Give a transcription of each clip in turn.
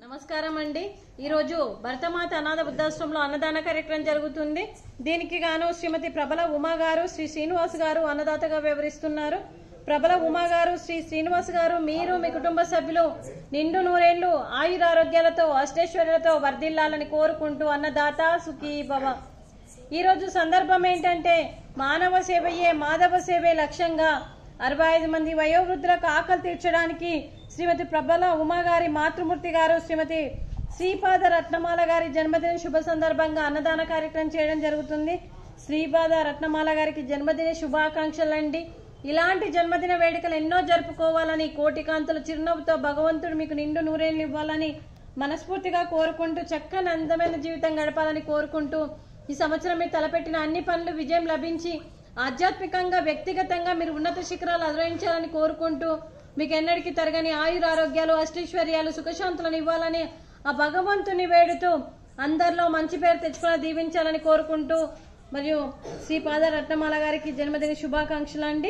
నమస్కారం అండి ఈరోజు భరతమాత అనాథ వృద్ధాశ్రమంలో అన్నదాన కార్యక్రమం జరుగుతుంది దీనికి గాను శ్రీమతి ప్రబల ఉమా గారు శ్రీ శ్రీనివాస్ గారు అన్నదాతగా వివరిస్తున్నారు ప్రబల ఉమా గారు శ్రీ శ్రీనివాస్ గారు మీరు మీ కుటుంబ సభ్యులు నిండు నూరేళ్లు ఆయురారోగ్యాలతో అష్టైశ్వర్యాలతో వర్ధిల్లాలని కోరుకుంటూ అన్నదాత సుఖీ భవ ఈ రోజు సందర్భం ఏంటంటే మానవ సేవయే మాధవ సేవే లక్ష్యంగా అరవై ఐదు మంది వయోవృద్ధులకు ఆకలి తీర్చడానికి శ్రీమతి ప్రబల ఉమా గారి మాతృమూర్తి గారు శ్రీమతి శ్రీపాద రత్నమాల గారి జన్మదిన శుభ సందర్భంగా అన్నదాన కార్యక్రమం చేయడం జరుగుతుంది శ్రీపాద రత్నమాల గారికి జన్మదిన శుభాకాంక్షలండి ఇలాంటి జన్మదిన వేడుకలు ఎన్నో జరుపుకోవాలని కోటికాంతుల చిరునవ్వుతో భగవంతుడు మీకు నిండు నూరేళ్ళు ఇవ్వాలని మనస్ఫూర్తిగా కోరుకుంటూ చక్కని అందమైన జీవితం గడపాలని కోరుకుంటూ ఈ సంవత్సరం మీరు తలపెట్టిన అన్ని పనులు విజయం లభించి ఆధ్యాత్మికంగా వ్యక్తిగతంగా మీరు ఉన్నత శిఖరాలు అధిరోహించాలని కోరుకుంటూ మీకు ఎన్నటికీ తరగని ఆయుర ఆరోగ్యాలు అష్టైశ్వర్యాలు సుఖశాంతులను ఇవ్వాలని ఆ భగవంతుని వేడుతూ అందరిలో మంచి పేరు తెచ్చుకొని దీవించాలని కోరుకుంటూ మరియు శ్రీపాద రత్నమాల గారికి జన్మదిన శుభాకాంక్షలు అండి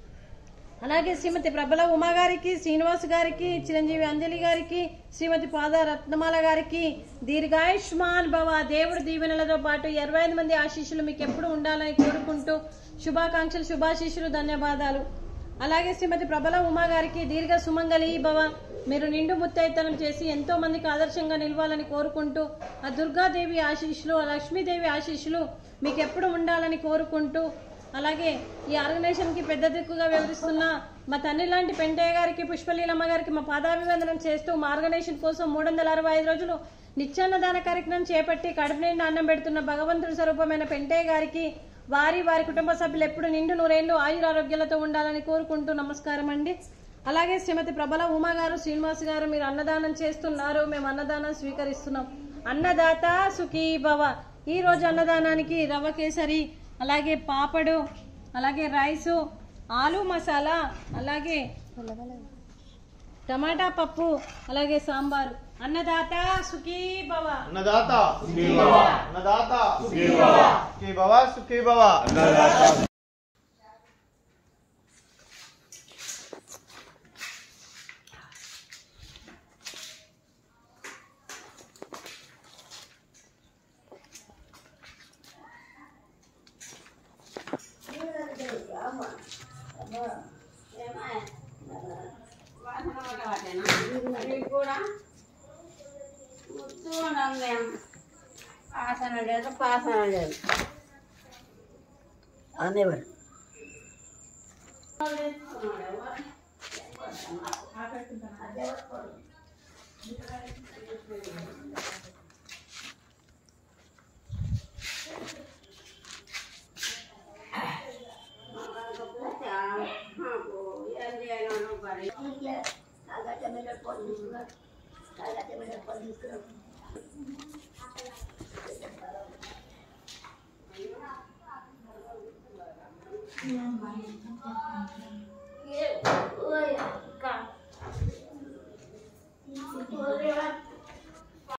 అలాగే శ్రీమతి ప్రబల ఉమా గారికి శ్రీనివాస్ గారికి చిరంజీవి అంజలి గారికి శ్రీమతి పాద రత్నమాల గారికి దీర్ఘాయుష్మాన్ భవ దేవుడి దీవెనలతో పాటు ఇరవై ఐదు మంది ఆశీస్సులు మీకు ఎప్పుడు ఉండాలని కోరుకుంటూ శుభాకాంక్షలు శుభాశీస్సులు ధన్యవాదాలు అలాగే శ్రీమతి ప్రబల ఉమా గారికి దీర్ఘ సుమంగళి భవ మీరు నిండు ముత్తైతనం చేసి ఎంతో మందికి ఆదర్శంగా నిలవాలని కోరుకుంటూ ఆ దుర్గాదేవి ఆశీస్సులు ఆ లక్ష్మీదేవి ఆశీస్సులు మీకు ఎప్పుడు ఉండాలని కోరుకుంటూ అలాగే ఈ ఆర్గనైజేషన్ కి పెద్ద దిక్కుగా వివరిస్తున్న మా తండ్రి లాంటి పెంటయ్య గారికి పుష్పలీలమ్మ గారికి మా పాదాభివందనం చేస్తూ మా ఆర్గనైజేషన్ కోసం మూడు వందల అరవై ఐదు రోజులు నిత్యాన్నదాన కార్యక్రమం చేపట్టి కడుపు నిండా అన్నం పెడుతున్న భగవంతుడి స్వరూపమైన పెంటయ్య గారికి వారి వారి కుటుంబ సభ్యులు ఎప్పుడు నిండు నూరేళ్లు ఆయురారోగ్యాలతో ఉండాలని కోరుకుంటూ నమస్కారం అండి అలాగే శ్రీమతి ప్రబల ఉమా గారు శ్రీనివాస్ గారు మీరు అన్నదానం చేస్తున్నారు మేము అన్నదానం స్వీకరిస్తున్నాం అన్నదాత సుఖీ భవ ఈ రోజు అన్నదానానికి రవ్వ కేసరి అలాగే పాపడు అలాగే రైసు ఆలు మసాలా అలాగే టమాటా పప్పు అలాగే సాంబారు అన్నదాత సుఖీ భవ అన్నదాత అన్నదాత సుఖీ భవ సుఖీ భవ ఆసన లేదు పాసన లేదు అనేవారు